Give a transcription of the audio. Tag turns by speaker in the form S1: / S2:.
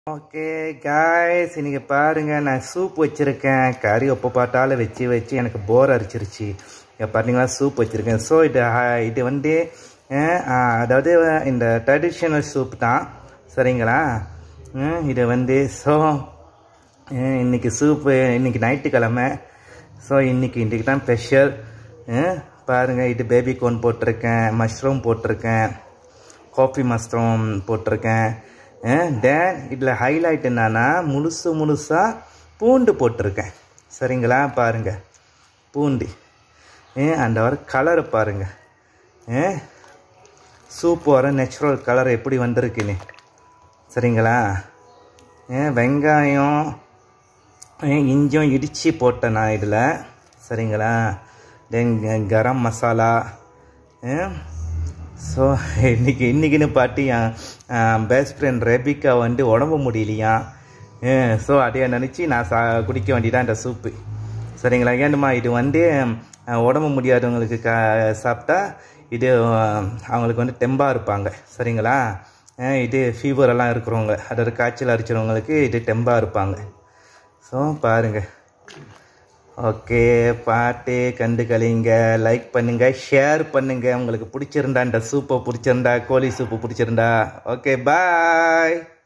S1: okay guys இன்னைக்கு பாருங்க நான் சூப் வச்சிருக்கேன் கறி எப்போ பார்த்தாலும் வச்சு வச்சு எனக்கு போர் அரிச்சிருச்சு இங்க பார்த்தீங்களா சூப் வச்சிருக்கேன் ஸோ இது ஆஹ், இது வந்து அஹ், ஆஹ், அதாவது இந்த ட்ரெடிஷ்னல் சூப் தான் சரிங்களா ஹம், இது வந்து ஸோ இன்னைக்கு சூப்பு இன்னைக்கு ஞாயிற்றுக்கிழமை ஸோ இன்னைக்கு இன்னைக்கு தான் ஸ்பெஷல் பாருங்கள் இது பேபி கோன் போட்டிருக்கேன் மஷ்ரூம் போட்டிருக்கேன் காஃபி மஷ்ரூம் போட்டிருக்கேன் தென் இதில் ஹைலைட் என்னன்னா முழுசு முழுசாக பூண்டு போட்டிருக்கேன் சரிங்களா பாருங்கள் பூண்டு அந்த வர கலரை பாருங்கள் சூப் வர நேச்சுரல் கலர் எப்படி வந்திருக்குன்னு சரிங்களா ஏன் வெங்காயம் ஏன் இஞ்சும் இடித்து போட்டேன் நான் இதில் சரிங்களா தென் கரம் மசாலா ஸோ இன்னைக்கு இன்னைக்குன்னு பாட்டி என் பெஸ்ட் ஃப்ரெண்ட் ரெபிகா வந்து உடம்பு முடியலையா ஸோ அதைய நினச்சி நான் சா குடிக்க வேண்டியதான் இந்த சூப்பு சரிங்களா ஏன்னுமா இது வந்து அஹ், உடம்பு முடியாதவங்களுக்கு க சாப்பிட்டா இது அஹ், அவங்களுக்கு வந்து தெம்பாக இருப்பாங்க சரிங்களா அஹ், இது ஃபீவர் எல்லாம் இருக்கிறவங்க அதாவது காய்ச்சல் அடிச்சிறவங்களுக்கு இது தெம்பாக இருப்பாங்க ஸோ பாருங்கள் ஓகே பாட்டு கண்டு கழிங்க லைக் பண்ணுங்க ஷேர் பண்ணுங்க உங்களுக்கு பிடிச்சிருந்தா இந்த சூப்பை பிடிச்சிருந்தா கோழி சூப்பு பிடிச்சிருந்தா ஓகே பாய்